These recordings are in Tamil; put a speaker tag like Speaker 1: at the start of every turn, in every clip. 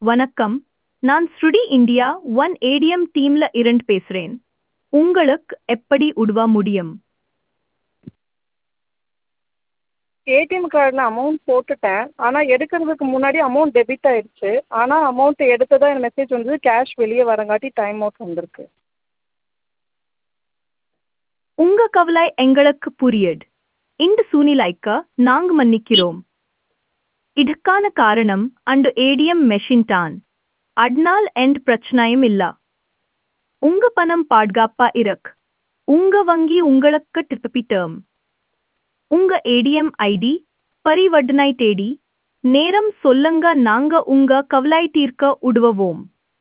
Speaker 1: வணக்கம் நான் ஸ்ருடி இந்தியா ஒன் ஏடிஎம் டீம்ல இருந்து பேசுறேன் உங்களுக்கு எப்படி உதவ முடியும்
Speaker 2: ஏடிஎம் கார்டில் அமௌண்ட் போட்டுட்டேன் ஆனால் எடுக்கிறதுக்கு முன்னாடி அமௌண்ட் டெபிட் ஆயிடுச்சு ஆனால் அமௌண்ட் எடுத்ததா எனக்கு மெசேஜ் வந்தது கேஷ் வெளியே வரங்காட்டி டைம் அவுட் வந்திருக்கு
Speaker 1: உங்க கவலை எங்களுக்கு புரியுது இந்த சூழ்நிலைக்கு நாங்க மன்னிக்கிறோம் இதுக்கான காரணம் அந்த ஏடிஎம் மெஷின் தான் அதனால் எந்த பிரச்சனையும் இல்ல உங்க பணம் பாதுகாப்பா இருக்கு உங்க வங்கி உங்களுக்கு திருப்பிட்டோம் உங்க ஏடிஎம் ஐடி பரிவர்த்தனை தேடி நேரம் சொல்லுங்க நாங்க உங்க கவலை தீர்க்க உதவுவோம்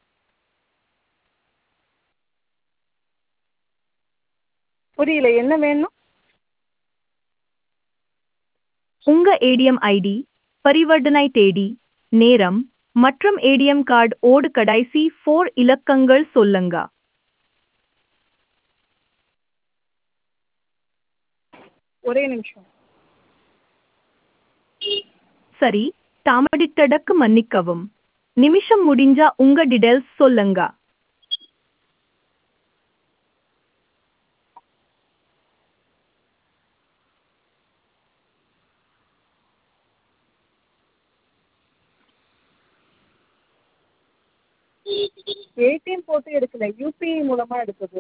Speaker 2: புரியல என்ன வேணும்
Speaker 1: உங்க ஏடிஎம் ஐடி பரிவர்த்தனை தேடி நேரம் மற்றும் ஏடிஎம் கார்டு ஓடு கடைசி ஃபோர் இலக்கங்கள் சொல்லுங்க
Speaker 2: ஒரே நிமிஷம்
Speaker 1: சரி தாமடித்தடக்கு மன்னிக்கவும் நிமிஷம் முடிஞ்சா உங்க டீடைல்ஸ் சொல்லுங்க
Speaker 2: ஏடிஎம் போட்டு எடுக்கல யூபிஐ மூலமாக எடுத்தது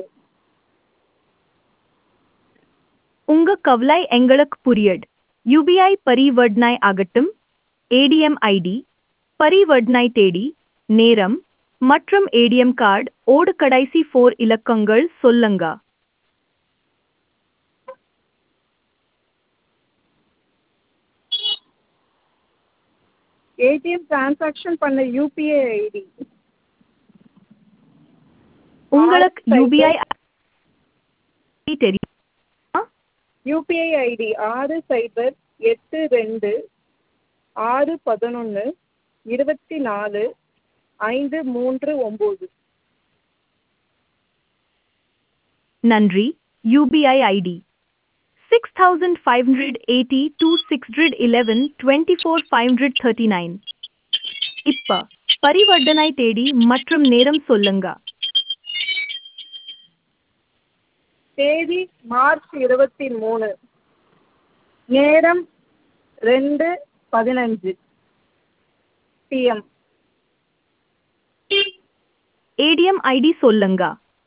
Speaker 1: உங்க கவலை எங்களுக்கு புரியுது யூபிஐ பரிவர்த்தனை ஆகட்டும் ஏடிஎம் ஐடி பரிவர்த்தனை தேடி நேரம் மற்றும் ஏடிஎம் கார்டு ஓடு கடைசி ஃபோர் இலக்கங்கள் சொல்லுங்க
Speaker 2: ஏடிஎம் டிரான்சாக்ஷன் பண்ண யூபிஐ ஐடி
Speaker 1: உங்களுக்கு
Speaker 2: ஆறு
Speaker 1: யூபிஐ தெரியும்
Speaker 2: யூபிஐ ஐடி ஆறு சைபர் எட்டு ரெண்டு ஆறு பதினொன்று இருபத்தி நாலு ஐந்து மூன்று ஒம்பது
Speaker 1: நன்றி UPI ID six thousand five hundred eighty two six hundred eleven twenty four five hundred thirty nine இப்ப பரிவர்த்தனை தேடி மற்றும் நேரம் சொல்லுங்க
Speaker 2: தேதி மார்ச் இருபத்தி மூணு நேரம் ரெண்டு பதினஞ்சு பிஎம்
Speaker 1: ஏடிஎம் ஐடி சொல்லுங்க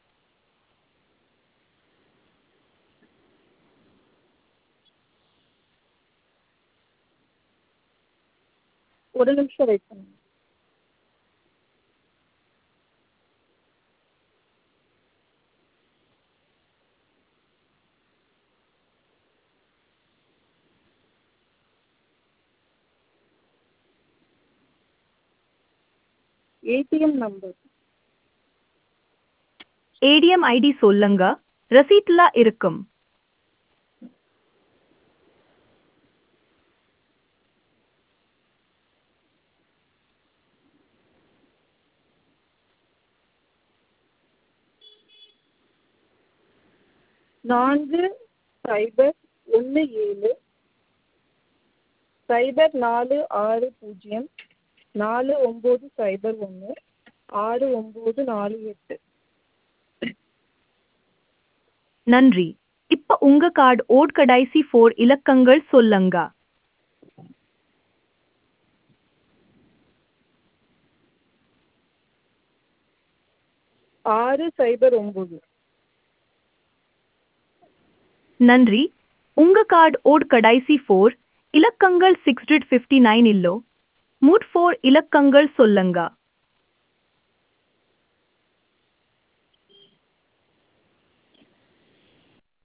Speaker 2: ஒரு நிமிஷம் வெயிட் பண்ணுங்க ஏடிஎம் நம்பர்
Speaker 1: ஏடிஎம் ஐடி சொல்லுங்க ரசீட்ல இருக்கும்
Speaker 2: நான்கு சைபர் ஒன்று ஏழு சைபர் நாலு ஆறு பூஜ்ஜியம் நாலு ஒம்பது சைபர் ஒன்று ஆறு ஒம்பது நாலு எட்டு
Speaker 1: நன்றி இப்ப உங்க கார்டு ஓட் கடைசி ஃபோர் இலக்கங்கள் சொல்லுங்க
Speaker 2: ஆறு சைபர் ஒம்பது
Speaker 1: நன்றி உங்க கார்டு ஓட் கடைசி ஃபோர் இலக்கங்கள் சிக்ஸ் ஹண்ட்ரட் ஃபிஃப்டி நைன் இல்லோ மூட் ஃபோர் இலக்கங்கள் சொல்லுங்க